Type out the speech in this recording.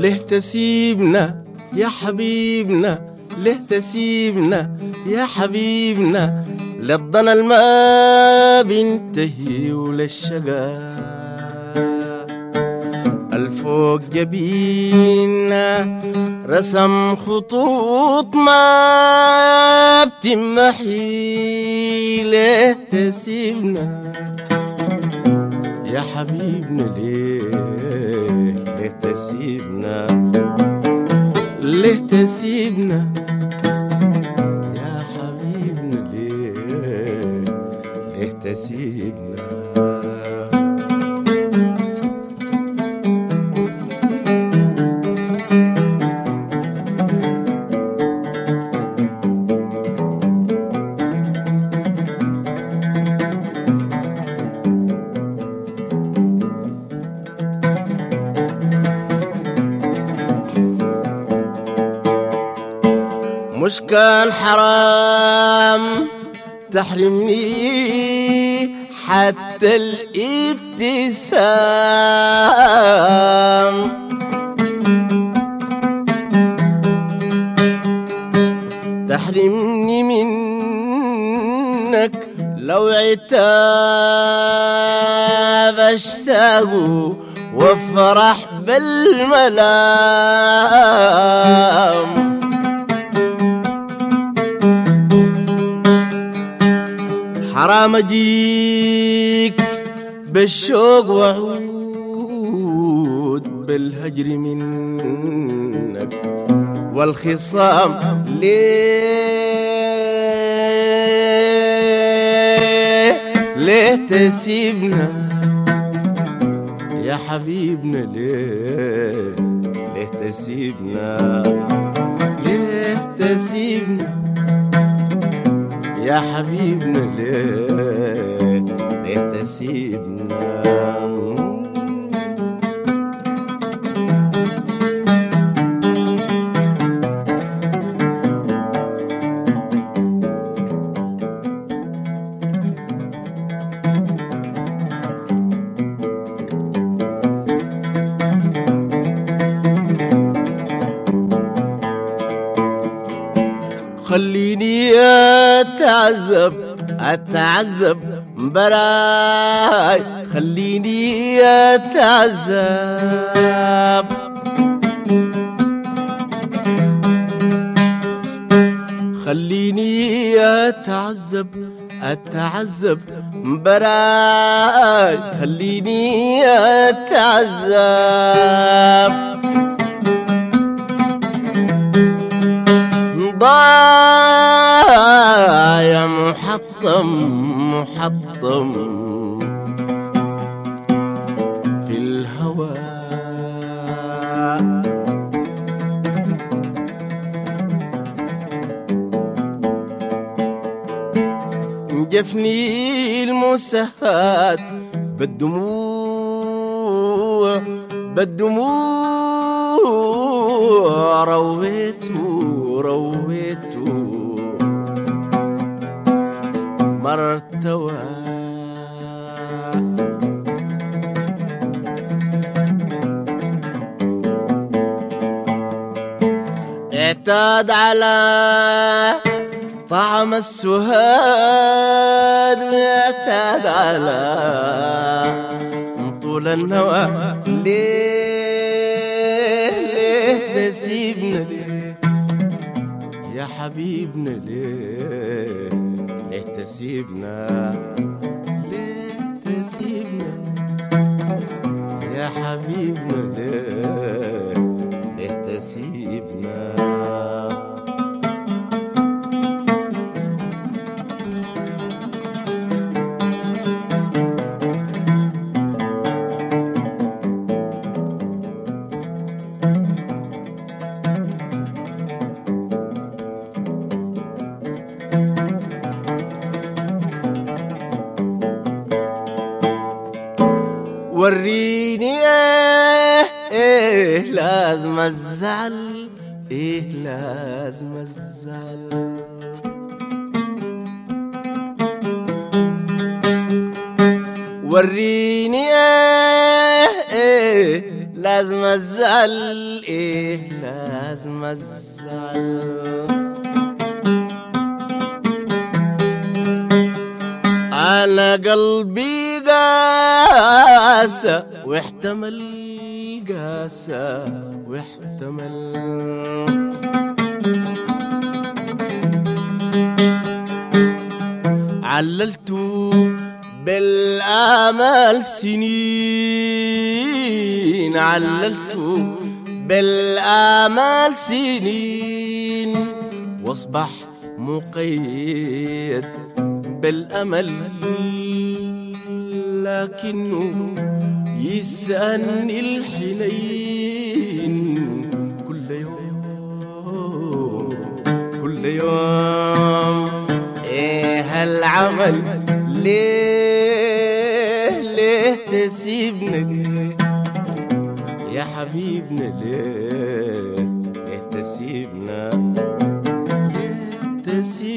ليه تسيبنا يا حبيبنا ليه تسيبنا يا حبيبنا للضنا الما بينتهي وللشقا الفوق جبينا رسم خطوط ما بتمحي ليه تسيبنا يا حبيبنا ليه ليه تسيبنا ليه تسيبنا يا حبيبنا ليه ليه تسيبنا مش كان حرام تحرمني حتى الابتسام تحرمني منك لو عتاب اشتاق وافرح بالملام حرام اجيك بالشوق وعود بالهجر منك والخصام ليه ليه تسيبنا يا حبيبنا ليه ليه تسيبنا ليه تسيبنا يا حبيبنا ليه ليه تسيبنا خليني اتعذب اتعذب براي خليني اتعذب خليني اتعذب اتعذب براي خليني اتعذب ضايع محطم محطم في الهوى جفني المسهات بالدموع بالدموع رويته رويته مرتوى اعتاد على طعم السهاد اعتاد على طول النوى ليه ليه تسيبنا ليه يا حبيبنا ليه ليه تسيبنا ليه تسيبنا يا حبيبنا ليه ليه تسيبنا وريني ايه ايه لازم الزعل ايه لازم الزعل وريني ايه ايه لازم ازعل ايه لازم ازعل انا قلبي قاسى واحتمل قاسى واحتمل عللت بالآمال سنين عللت بالآمال سنين واصبح مقيد بالأمل لكنه يسألني الحنين كل يوم كل يوم ايه هالعمل ليه ليه تسيبنا ليه يا حبيبنا ليه ليه تسيبنا ليه تسيبنا